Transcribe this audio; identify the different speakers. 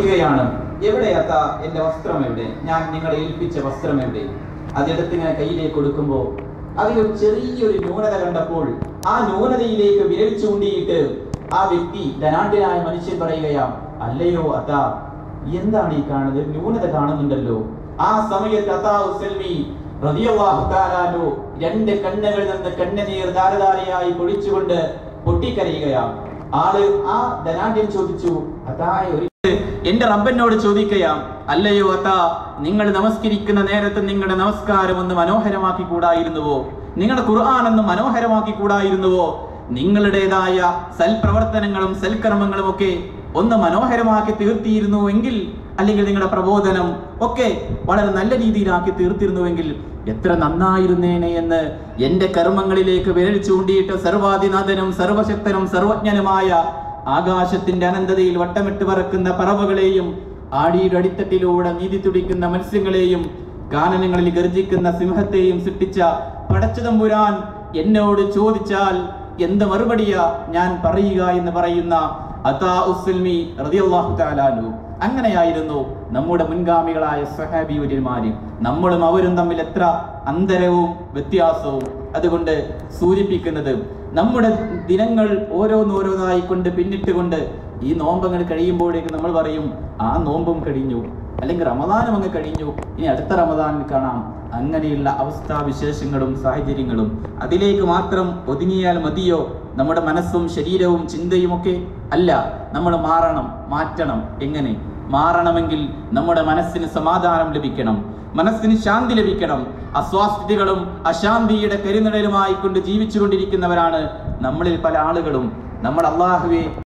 Speaker 1: ചോദിക്കുകയാണ് എവിടെ അത്ത എന്റെ വസ്ത്രം എവിടെ ഞാൻ നിങ്ങളെ ഏൽപ്പിച്ച വസ്ത്രം എവിടെ അതെടുത്ത് ഇങ്ങനെ കയ്യിലേക്ക് കൊടുക്കുമ്പോൾ അതിലൊരു ചെറിയൊരു ന്യൂനത കണ്ടപ്പോൾ ആ ന്യൂനതയിലേക്ക് വിരൽ ചൂണ്ടിയിട്ട് ആ വ്യക്തി ധനാഢ്യനായ മനുഷ്യൻ പറയുകയാ അല്ലയോ അത്ത എന്താണ് ഈ കാണുന്നത് ഒരു ന്യൂനത കാണുന്നുണ്ടല്ലോ ആ സമയത്ത് അതാ ഉസൽമി റളിയല്ലാഹു തആല അൻഹു രണ്ട് കണ്ണുകളിൽ നിന്ന് കണ്ണുനീർ ധാരധാരയായി പൊഴിച്ചുകൊണ്ട് പൊട്ടിക്കരയുകയാണ് ആള് ആ ധനാഢ്യൻ ചോദിച്ചു അതായ ഒരു എന്റെ റബ്ബനോട് ചോദിക്കയാം അല്ലയോ അതാ നിങ്ങൾ നമസ്കരിക്കുന്ന നേരത്ത് നിങ്ങളുടെ നമസ്കാരം ഒന്ന് മനോഹരമാക്കി കൂടായിരുന്നുവോ നിങ്ങളുടെ ഖുർആൻ ഒന്ന് മനോഹരമാക്കി കൂടായിരുന്നുവോ നിങ്ങളുടേതായ സൽപ്രവർത്തനങ്ങളും സൽക്കർമ്മങ്ങളും ഒക്കെ ഒന്ന് മനോഹരമാക്കി തീർത്തിയിരുന്നു എങ്കിൽ അല്ലെങ്കിൽ നിങ്ങളുടെ പ്രബോധനം ഒക്കെ വളരെ നല്ല രീതിയിലാക്കി തീർത്തിരുന്നുവെങ്കിൽ എത്ര നന്നായിരുന്നേനെ എന്ന് എന്റെ കർമ്മങ്ങളിലേക്ക് വിരൽ ചൂണ്ടിയിട്ട് സർവാധിനാഥനും സർവശക്തനും സർവജ്ഞനുമായ ആകാശത്തിന്റെ അനന്തതയിൽ വട്ടമിട്ട് പറക്കുന്ന പറവകളെയും ആടിയുടെ അടിത്തട്ടിലൂടെ നീതി തുടിക്കുന്ന മത്സ്യങ്ങളെയും കാനനങ്ങളിൽ ഗർജിക്കുന്ന സിംഹത്തെയും സൃഷ്ടിച്ച പടച്ചതമ്പുരാൻ എന്നോട് ചോദിച്ചാൽ എന്ത് മറുപടിയാ ഞാൻ പറയുക എന്ന് പറയുന്ന അതാ ഉസ്സൽമി റളിയല്ലാഹു തആല അൻഹു അങ്ങനെയായിരുന്നു നമ്മുടെ മുൻഗാമികളായ സഹാബിവര്യന്മാര് നമ്മളും അവരും തമ്മിൽ എത്ര അന്തരവും വ്യത്യാസവും അതുകൊണ്ട് സൂചിപ്പിക്കുന്നത് നമ്മുടെ ദിനങ്ങൾ ഓരോന്നോരോന്നായി കൊണ്ട് പിന്നിട്ടുകൊണ്ട് ഈ നോമ്പങ്ങൾ കഴിയുമ്പോഴേക്ക് നമ്മൾ പറയും ആ നോമ്പും കഴിഞ്ഞു അല്ലെങ്കിൽ റമദാനും അങ്ങ് കഴിഞ്ഞു ഇനി അടുത്ത റമദാനിൽ കാണാം അങ്ങനെയുള്ള അവസ്ഥാവിശേഷങ്ങളും സാഹചര്യങ്ങളും അതിലേക്ക് മാത്രം ഒതുങ്ങിയാൽ മതിയോ നമ്മുടെ മനസ്സും ശരീരവും ചിന്തയും ഒക്കെ അല്ല നമ്മൾ മാറണം മാറ്റണം എങ്ങനെ മാറണമെങ്കിൽ നമ്മുടെ മനസ്സിന് സമാധാനം ലഭിക്കണം മനസ്സിന് ശാന്തി ലഭിക്കണം അസ്വാസ്ഥ്യതകളും അശാന്തിയുടെ കരിനിഴലുമായി കൊണ്ട് ജീവിച്ചുകൊണ്ടിരിക്കുന്നവരാണ് നമ്മളിൽ പല ആളുകളും നമ്മൾ അള്ളാഹുവെ